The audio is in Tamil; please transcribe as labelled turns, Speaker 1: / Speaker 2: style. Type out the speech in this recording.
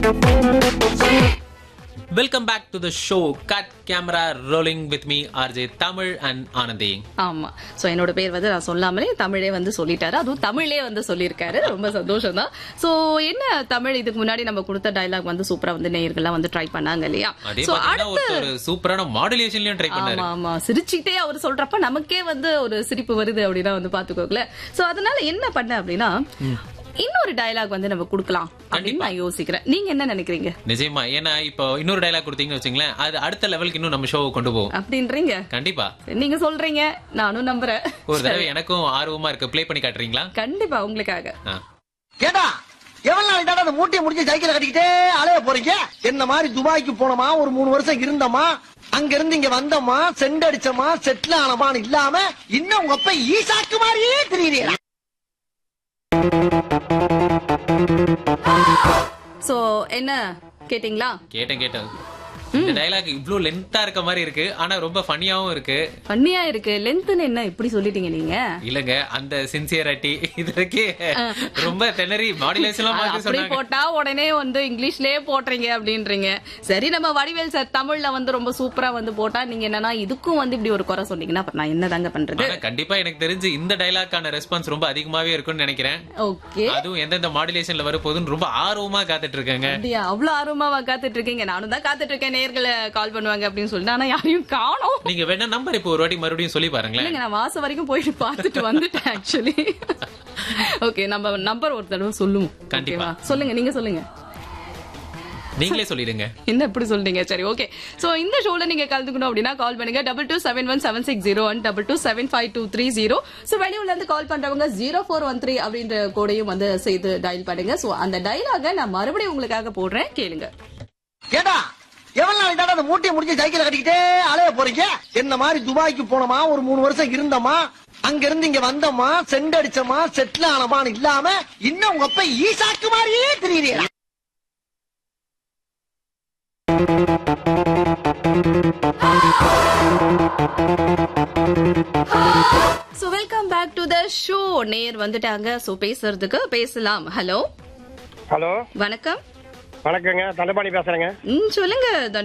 Speaker 1: Welcome back to the show cut camera rolling with me R J Tamil and Anandhi
Speaker 2: ஆமா சோ என்னோட பேர் வந்து நான் சொல்லாமலே தமிழே வந்து சொல்லிட்டாரு அதுவும் தமிழே வந்து சொல்லியிருக்காரு ரொம்ப சந்தோஷம் தான் சோ என்ன தமிழ் இதுக்கு முன்னாடி நம்ம கொடுத்த டயலாக் வந்து சூப்பரா வந்து நேயர்கள்லாம் வந்து ட்ரை பண்ணாங்க இல்லையா
Speaker 1: அதே
Speaker 2: சோ
Speaker 1: பாத்தீங்கன்னா ஒருத்தர் சூப்பரான மாடுலேஷன்லயும் ட்ரை பண்ணாரு
Speaker 2: ஆமா ஆமா சிரிச்சுட்டே அவர் சொல்றப்ப நமக்கே வந்து ஒரு சிரிப்பு வருது அப்படின்னா வந்து பாத்துக்கோங்களேன் சோ அதனால என்ன பண்ண அப்படின்னா இன்னொரு டயலாக் வந்து நம்ம கொடுக்கலாம் அப்படின்னு நான் யோசிக்கிறேன் நீங்க என்ன நினைக்கிறீங்க
Speaker 1: நிஜமா ஏன்னா இப்போ இன்னொரு டைலாக் கொடுத்தீங்கன்னு வச்சுங்களேன் அது அடுத்த லெவலுக்கு இன்னும் நம்ம ஷோவை கொண்டு போவோம்
Speaker 2: அப்படின்றீங்க
Speaker 1: கண்டிப்பா
Speaker 2: நீங்க சொல்றீங்க நானும் நம்புறேன்
Speaker 1: ஒரு தடவை எனக்கும் ஆர்வமா இருக்கு ப்ளே பண்ணி காட்டுறீங்களா
Speaker 2: கண்டிப்பா உங்களுக்காக
Speaker 1: ஆ.
Speaker 3: ஏடா எவ்வளவு நாள் தாண்டா அந்த மூட்டையை முடிச்சு சைக்கிள் கட்டிக்கிட்டே அலைய போறீங்க என்ன மாதிரி துபாய்க்கு போனோமா ஒரு மூணு வருஷம் இருந்தோமா அங்க இருந்து இங்க வந்தோமா செண்ட் அடிச்சோமா செட்டில் ஆனமான்னு இல்லாம இன்னும் உங்க அப்ப ஈசாக்கு மாதிரியே தெரியுறீங்க
Speaker 2: சோ என்ன கேட்டிங்களா
Speaker 1: கேட்டேன் கேட்டேன் இந்த டைலாக் இவ்ளோ லென்த்தா இருக்க மாதிரி இருக்கு ஆனா ரொம்ப ஃபன்னியாவும் இருக்கு
Speaker 2: பண்ணியா இருக்கு லென்த்னு என்ன இப்படி சொல்லிட்டீங்க நீங்க
Speaker 1: இல்லங்க அந்த சின்சியரிட்டி இதற்கு ரொம்ப திணறி மாடுலேஷன்லாம் மாத்தி
Speaker 2: அப்படி
Speaker 1: சொன்னாங்க
Speaker 2: போட்டா உடனே வந்து இங்கிலீஷ்லயே போடுறீங்க அப்படின்றீங்க சரி நம்ம வடிவேல் சார் தமிழ்ல வந்து ரொம்ப சூப்பரா வந்து போட்டா நீங்க என்னன்னா இதுக்கும் வந்து இப்படி ஒரு குறை சொன்னீங்கன்னா அப்புறம் நான் என்னதாங்க பண்றது
Speaker 1: ஆனா கண்டிப்பா எனக்கு தெரிஞ்சு இந்த டைலாக்கான ரெஸ்பான்ஸ் ரொம்ப அதிகமாவே இருக்கும்னு நினைக்கிறேன்
Speaker 2: ஓகே
Speaker 1: அதுவும் எந்தெந்த மாடுலேஷன்ல வரப்போகுதுன்னு ரொம்ப ஆர்வமா காத்துட்டு இருக்கேங்க
Speaker 2: அப்படியா அவ்வளவு ஆர்வமாவா காத்துட்டு இருக்கீங்க நானும் தான் காத்துட்டு இருக்கேன் நேர்களை கால் பண்ணுவாங்க அப்படின்னு சொல்லிட்டு ஆனா யாரையும் காணோம்
Speaker 1: நீங்க வேணா நம்பர் இப்போ ஒரு வாட்டி மறுபடியும் சொல்லி பாருங்களேன்
Speaker 2: இல்லைங்க நான் வாசம் வரைக்கும் போயிட்டு பார்த்துட்டு வந்துட்டேன் ஆக்சுவலி ஓகே நம்ம நம்பர் ஒரு தடவை சொல்லுவோம்
Speaker 1: கண்டிப்பா.
Speaker 2: ஓகேவா? சொல்லுங்க நீங்க சொல்லுங்க
Speaker 1: நீங்களே சொல்லிடுங்க
Speaker 2: என்ன இப்படி சொல்றீங்க சரி ஓகே சோ இந்த ஷோல நீங்க கலந்துக்கணும் அப்படின்னா கால் பண்ணுங்க double two seven one seven six zero one double two seven five two three zero so வெளியூர்ல இருந்து கால் பண்றவங்க ஜீரோ ஃபோர் ஒன் த்ரீ அப்படின்ற கோடையும் வந்து செய்து டயல் பண்ணுங்க சோ அந்த டயலாக நான் மறுபடியும் உங்களுக்காக போடுறேன் கேளுங்க
Speaker 3: ஏடா எவ்வளவு நாள் தாண்டா அந்த மூட்டையை முடிச்சு சைக்கிள் கட்டிக்கிட்டே அலைய போறீங்க என்ன மாதிரி துபாய்க்கு போனோமா ஒரு மூணு வருஷம் இருந்தோமா அங்க இருந்து இங்க வந்தோமா செண்ட் அடிச்சோமா செட்டில் ஆனமான்னு இல்லாம இன்னும் உங்க அப்ப ஈசாக்கு மாதிரியே தெரியுறீங்க
Speaker 2: so welcome back to the show நேர் வந்துட்டாங்க சோ பேசுறதுக்கு பேசலாம் ஹலோ
Speaker 4: ஹலோ
Speaker 2: வணக்கம்
Speaker 4: வணக்கங்க தண்டபாணி பேசுறேங்க
Speaker 2: ம் சொல்லுங்க